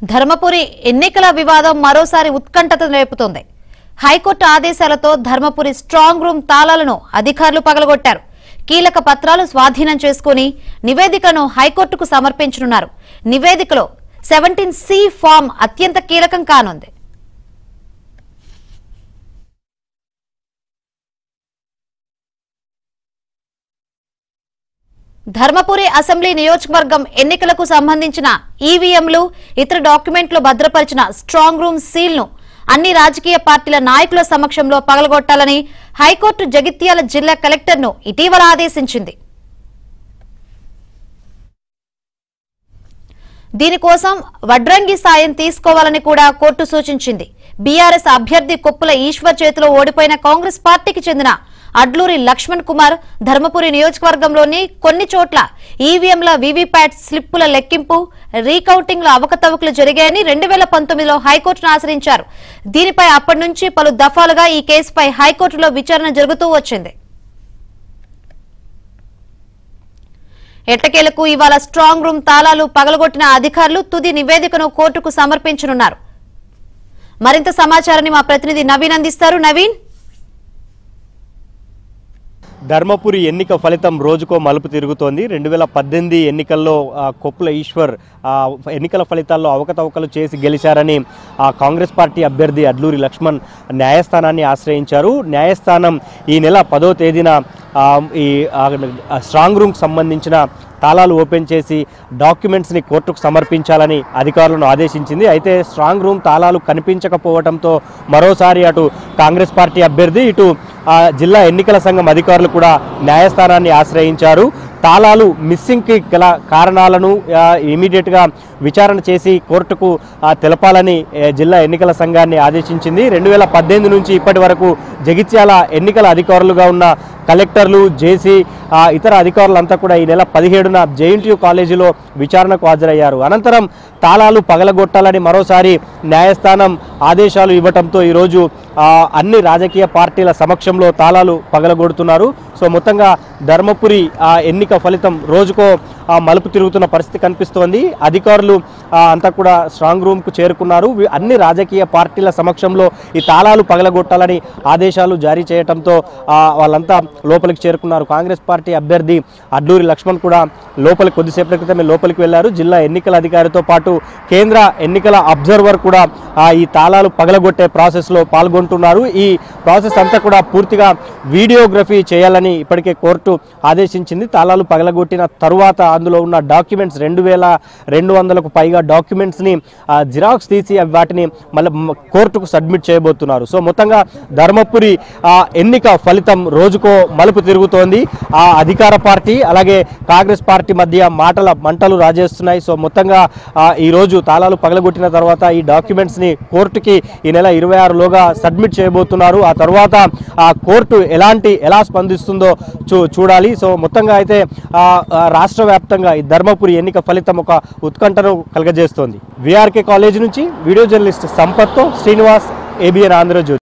ధర్మపురి ఎన్నికల వివాదం మరోసారి ఉత్కంఠత రేపుతోంది హైకోర్టు ఆదేశాలతో ధర్మపురి స్ట్రాంగ్ రూమ్ తాళాలను అధికారులు పగలగొట్టారు కీలక పత్రాలు స్వాధీనం చేసుకుని నివేదికను హైకోర్టుకు సమర్పించనున్నారు నివేదికలో సెవెంటీన్ సి ఫామ్ అత్యంత కీలకం కానుంది ధర్మపురి అసెంబ్లీ నియోజకవర్గం ఎన్నికలకు సంబంధించిన ఈవీఎంలు ఇతర డాక్యుమెంట్లు భద్రపరిచిన స్ట్రాంగ్ రూమ్ సీల్ ను అన్ని రాజకీయ పార్టీల నాయకుల సమక్షంలో పగలగొట్టాలని హైకోర్టు జగిత్యాల జిల్లా కలెక్టర్ను ఇటీవల ఆదేశించింది దీనికోసం వడ్రంగి సాయం తీసుకోవాలని కూడా కోర్టు సూచించింది బీఆర్ఎస్ అభ్యర్థి కొప్పుల ఈశ్వర్ చేతిలో ఓడిపోయిన కాంగ్రెస్ పార్టీకి చెందిన అడ్లూరి లక్ష్మణ్ కుమార్ ధర్మపురి నియోజకవర్గంలోని కొన్ని చోట్ల ఈవీఎంల వీవీప్యాట్ స్లిప్పుల లెక్కింపు రీకౌంటింగ్ల అవకతవకలు జరిగాయని రెండు వేల పంతొమ్మిదిలో హైకోర్టును ఆశ్రయించారు దీనిపై అప్పటి నుంచి పలు దఫాలుగా ఈ కేసుపై హైకోర్టులో విచారణ జరుగుతూ వచ్చింది ఎట్టకేలకు ఇవాళ స్ట్రాంగ్ రూమ్ తాళాలు పగలగొట్టిన అధికారులు తుది నివేదికను కోర్టుకు సమర్పించనున్నారు మరింత సమాచారాన్ని మా ప్రతినిధి నవీన్ అందిస్తారు నవీన్ ధర్మపురి ఎన్నిక ఫలితం రోజుకో మలుపు తిరుగుతోంది రెండు వేల పద్దెనిమిది ఎన్నికల్లో ఆ, కొప్పుల ఈశ్వర్ ఆ, ఎన్నికల ఫలితాల్లో అవకతవకలు చేసి గెలిచారని ఆ, కాంగ్రెస్ పార్టీ అభ్యర్థి అడ్లూరి లక్ష్మణ్ న్యాయస్థానాన్ని ఆశ్రయించారు న్యాయస్థానం ఈ నెల పదో తేదీన ఆ, ఈ ఆ, స్ట్రాంగ్ రూమ్కి సంబంధించిన తాళాలు ఓపెన్ చేసి డాక్యుమెంట్స్ని కోర్టుకు సమర్పించాలని అధికారులను ఆదేశించింది అయితే స్ట్రాంగ్ రూమ్ తాళాలు కనిపించకపోవడంతో మరోసారి అటు కాంగ్రెస్ పార్టీ అభ్యర్థి ఇటు ఆ, జిల్లా ఎన్నికల సంఘం అధికారులు కూడా న్యాయస్థానాన్ని ఆశ్రయించారు తాళాలు మిస్సింగ్కి గల కారణాలను ఆ, ఇమీడియట్గా విచారణ చేసి కోర్టుకు ఆ, తెలపాలని ఏ, జిల్లా ఎన్నికల సంఘాన్ని ఆదేశించింది రెండు వేల పద్దెనిమిది నుంచి ఇప్పటి వరకు జగిత్యాల ఎన్నికల అధికారులుగా ఉన్న కలెక్టర్లు జేసీ ఆ, ఇతర అధికారులంతా కూడా ఈ నెల పదిహేడున జేఎన్టీయూ కాలేజీలో విచారణకు హాజరయ్యారు అనంతరం తాళాలు పగలగొట్టాలని మరోసారి న్యాయస్థానం ఆదేశాలు ఇవ్వటంతో ఈరోజు ఆ, అన్ని రాజకీయ పార్టీల సమక్షంలో తాళాలు పగలగొడుతున్నారు సో మొత్తంగా ధర్మపురి ఆ, ఎన్నిక ఫలితం రోజుకో ఆ, మలుపు తిరుగుతున్న పరిస్థితి కనిపిస్తోంది అధికారులు ఆ, అంతా కూడా స్ట్రాంగ్ రూమ్కు చేరుకున్నారు వి- అన్ని రాజకీయ పార్టీల సమక్షంలో ఈ తాళాలు పగలగొట్టాలని ఆదేశాలు జారీ చేయడంతో ఆ, వాళ్ళంతా లోపలికి చేరుకున్నారు కాంగ్రెస్ పార్టీ అభ్యర్థి అడ్లూరి లక్ష్మణ్ కూడా లోపలికి కొద్దిసేపటి క్రితమే లోపలికి వెళ్లారు జిల్లా ఎన్నికల అధికారితో పాటు కేంద్ర ఎన్నికల అబ్జర్వర్ కూడా ఆ, ఈ తాళాలు పగలగొట్టే ప్రాసెస్లో పాల్గొంటున్నారు ఈ ప్రాసెస్ అంతా కూడా పూర్తిగా వీడియోగ్రఫీ చేయాలని ఇప్పటికే కోర్టు ఆదేశించింది తాళాలు పగలగొట్టిన తరువాత అందులో ఉన్న డాక్యుమెంట్స్ రెండు వేల రెండు వందలకు పైగా డాక్యుమెంట్స్ని జిరాక్స్ తీసి అవి వాటిని మళ్ళీ కోర్టుకు సబ్మిట్ చేయబోతున్నారు సో మొత్తంగా ధర్మపురి ఆ, ఎన్నిక ఫలితం రోజుకో మలుపు తిరుగుతోంది ఆ అధికార పార్టీ అలాగే కాంగ్రెస్ పార్టీ మధ్య మాటల మంటలు రాజేస్తున్నాయి సో మొత్తంగా ఆ, ఈ రోజు తాళాలు పగలగొట్టిన తర్వాత ఈ డాక్యుమెంట్స్ని కోర్టుకి ఈ నెల ఇరవై ఆరులోగా సబ్మిట్ చేయబోతున్నారు ఆ తర్వాత ఆ కోర్టు ఎలాంటి ఎలా స్పందిస్తుందో చూ చూడాలి సో మొత్తంగా అయితే ఆ, ఆ, రాష్ట్ర వ్యాప్తంగా ఈ ధర్మపురి ఎన్నిక ఫలితం ఒక ఉత్కంఠను కలగజేస్తోంది విఆర్కే కాలేజ్ నుంచి వీడియో జర్నలిస్ట్ సంపత్తో శ్రీనివాస్ ఏబిఎన్ ఆంధ్రజ్యోతి